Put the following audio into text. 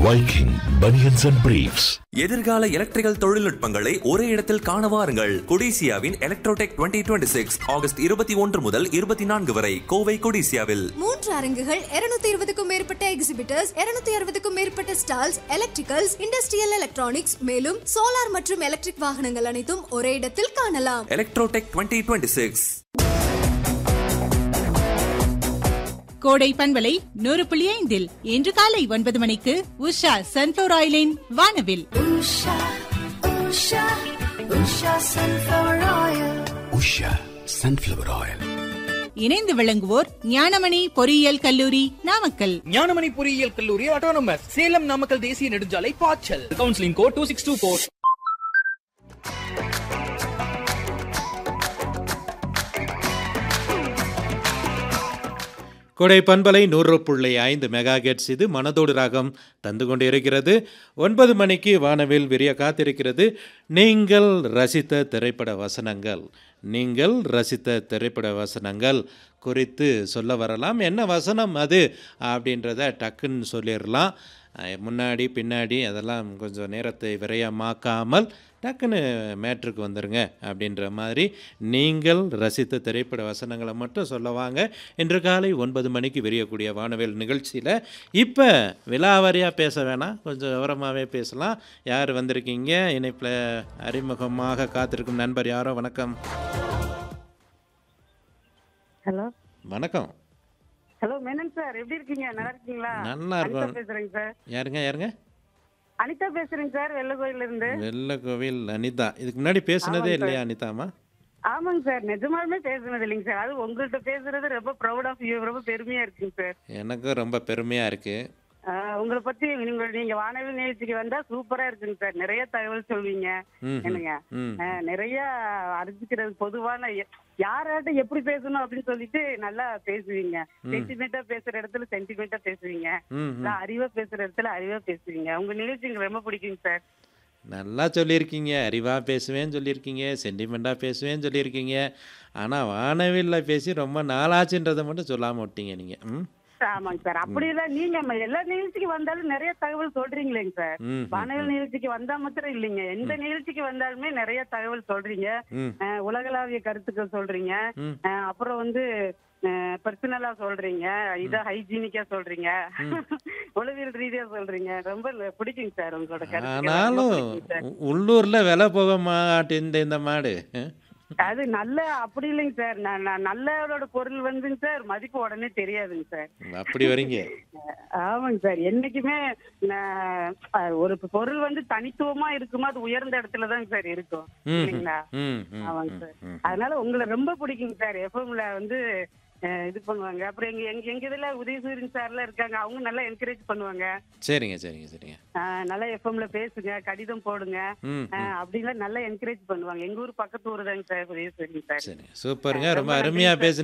Viking Bunions and Briefs. எதிர்கால electrical தொழில்நுட்பங்களை ஒரே இடத்தில் காண வாருங்கள் கொடிசியாவின் எலக்ட்ரோடெக் 2026 சிக்ஸ் ஆகஸ்ட் இருபத்தி ஒன்று முதல் இருபத்தி நான்கு வரை கோவை கொடிசியாவில் மூன்று அரங்குகள் 220 இருபதுக்கும் மேற்பட்ட எக்ஸிபிட்டர்ஸ் 260 அறுபதுக்கும் மேற்பட்ட ஸ்டால்ஸ் எலக்ட்ரிக்கல்ஸ் இண்டஸ்ட்ரியல் எலக்ட்ரானிக்ஸ் மேலும் சோலார் மற்றும் எலக்ட்ரிக் வாகனங்கள் அனைத்தும் ஒரே இடத்தில் காணலாம் எலக்ட்ரோடெக் 2026 சிக்ஸ் கோடை பண்பலை நூறு புள்ளி ஐந்தில் இன்று காலை ஒன்பது மணிக்கு உஷா சன்ஃபிளவர் ஆயிலின் வானவில் Usha, Usha, Usha sunflower oil. Usha sunflower oil இணைந்து விளங்குவோர் ஞானமணி பொறியியல் கல்லூரி நாமக்கல் ஞானமணி பொறியியல் கல்லூரி ஆட்டோனமஸ் சேலம் நாமக்கல் தேசிய நெடுஞ்சாலை பாய்ச்சல் counselling code two six two four Kodai பண்பலை நூறு புள்ளி ஐந்து மெகா கெட்ஸ் இது மனதோடு ராகம் தந்து கொண்டு இருக்கிறது ஒன்பது மணிக்கு வானவில் விரிய காத்திருக்கிறது நீங்கள் ரசித்த திரைப்பட வசனங்கள் நீங்கள் ரசித்த திரைப்பட வசனங்கள் குறித்து சொல்ல வரலாம் என்ன வசனம் அது அப்படின்றத டக்குன்னு சொல்லிடலாம் அஹ் முன்னாடி பின்னாடி அதெல்லாம் கொஞ்சம் நேரத்தை விரயமாக்காமல் டக்குன்னு மேட்ருக்கு வந்துருங்க அப்படின்ற மாதிரி நீங்கள் ரசித்த திரைப்பட வசனங்களை மட்டும் சொல்ல வாங்க இன்று காலை ஒன்பது மணிக்கு விரியக்கூடிய வானவேல் நிகழ்ச்சியில் இப்போ விலாவாரியாக பேச வேணாம் கொஞ்சம் விவரமாகவே பேசலாம் யார் வந்திருக்கீங்க இணைப்பில் அறிமுகமாக காத்திருக்கும் நண்பர் யாரோ வணக்கம் ஹலோ வணக்கம் ஹலோ மேனன் சார் எப்படி இருக்கீங்க நல்லா இருக்கீங்களா நல்லா அனிதா இருக்கோம். பேசுறேங்க சார் யாருங்க யாருங்க அனிதா பேசுறேங்க சார் வெள்ள கோயில்ல இருந்து வெள்ளை கோவில் அனிதா இதுக்கு முன்னாடி பேசுனதே ஆமாங்க இல்லையா அனிதாமா ஆமாங்க சார் நிஜமாலுமே பேசுனது இல்லைங்க சார் அது உங்கள்கிட்ட பேசுறது ரொம்ப ப்ரௌட் ஆஃப் யூ ரொம்ப பெருமையா இருக்குங்க சார் எனக்கும் ரொம்ப பெருமையாக இருக்குது ஆஹ் உங்களை பத்தி நீங்க நீங்க வானவில் நிகழ்ச்சிக்கு வந்தா சூப்பரா இருக்குங்க சார் நிறைய தகவல் சொல்வீங்க ம், என்னங்க ம். ஆஹ் நிறைய அறிஞ்சிக்கிறது பொதுவான எ- யாராட்ட எப்படி பேசணும் அப்படின்னு சொல்லிட்டு நல்லா பேசுவீங்க சென்டிமெண்டா பேசுற இடத்துல சென்டிமெண்டா பேசுவீங்க ம் ம். நல்லா அறிவா பேசுற இடத்துல அறிவா பேசுவீங்க உங்க நிகழ்ச்சி எனக்கு ரொம்ப பிடிக்குங்க சார் நல்லா சொல்லியிருக்கீங்க அறிவாக பேசுவேன்னு சொல்லியிருக்கீங்க சென்டிமெண்ட்டாக பேசுவேன்னு சொல்லியிருக்கீங்க ஆனால் வானவில்ல பேசி ரொம்ப நாளாச்சுன்றதை மட்டும் சொல்லாமல் விட்டீங்க நீங்கள் ம் ஆமாங்க சார் அப்படி இல்ல நீங்க ம- எல்லா நிகழ்ச்சிக்கு வந்தாலும் நிறைய தகவல் சொல்றீங்களேங்க சார் ம், வானவில் நிகழ்ச்சிக்கு வந்தா மாத்திரம் இல்லைங்க எந்த நிகழ்ச்சிக்கு வந்தாலுமே நிறைய தகவல் சொல்றீங்க ம் அஹ், உலகளாவிய கருத்துக்கள் சொல்றீங்க ம். அஹ், அப்புறம் வந்து பர்சனலா சொல்றீங்க இத ஹைஜீனிக்கா சொல்றீங்க உளவியல் ரீதியா சொல்றீங்க ரொம்ப பிடிக்குங்க சார் உங்களோட கருத்துக்கள் ரொம்ப ஆனாலும் பிடிக்குங்க சார். உ- உள்ளூரில் விலை போக மாட்டேன் இந்த மாடு அஹ்? அது நல்ல அப்படி இல்லைங்க சார் நான் நான் நல்லோட பொருள் வந்துங்க சார் மதிப்பு உடனே தெரியாதுங்க சார் அப்படி வரீங்க ஆமாங்க சார் என்னைக்குமே நான், அஹ், ஒரு பொருள் வந்து தனித்துவமா இருக்குமா அது உயர்ந்த இடத்துல தாங்க சார் இருக்கும் ம், இல்லைங்களா ம் ம் ஆமாங்க ம், சார் ம். அதனால உங்களை ரொம்ப பிடிக்குங்க சார் எஃப்எம்ல வந்து அஹ், இது பண்ணுவாங்க அப்புறம் எங்க எங்க எங்க இதுல உதயசூரியன் சார்லாம் இருக்காங்க அவங்க நல்லா என்கரேஜ் பண்ணுவாங்க சரிங்க சரிங்க சரிங்க அஹ், நல்லா எஃப்எம்ல பேசுங்க கடிதம் போடுங்க ம் அஹ், அப்படின்லாம் நல்லா என்கரேஜ் பண்ணுவாங்க எங்க ஊர் பக்கத்து ஊர் தாங்க சார் உதயசூரியன் சார் சரிங்க சூப்பருங்க ரொம்ப ரொம்ப நன்றிங்க அருமையாக சார். பேசு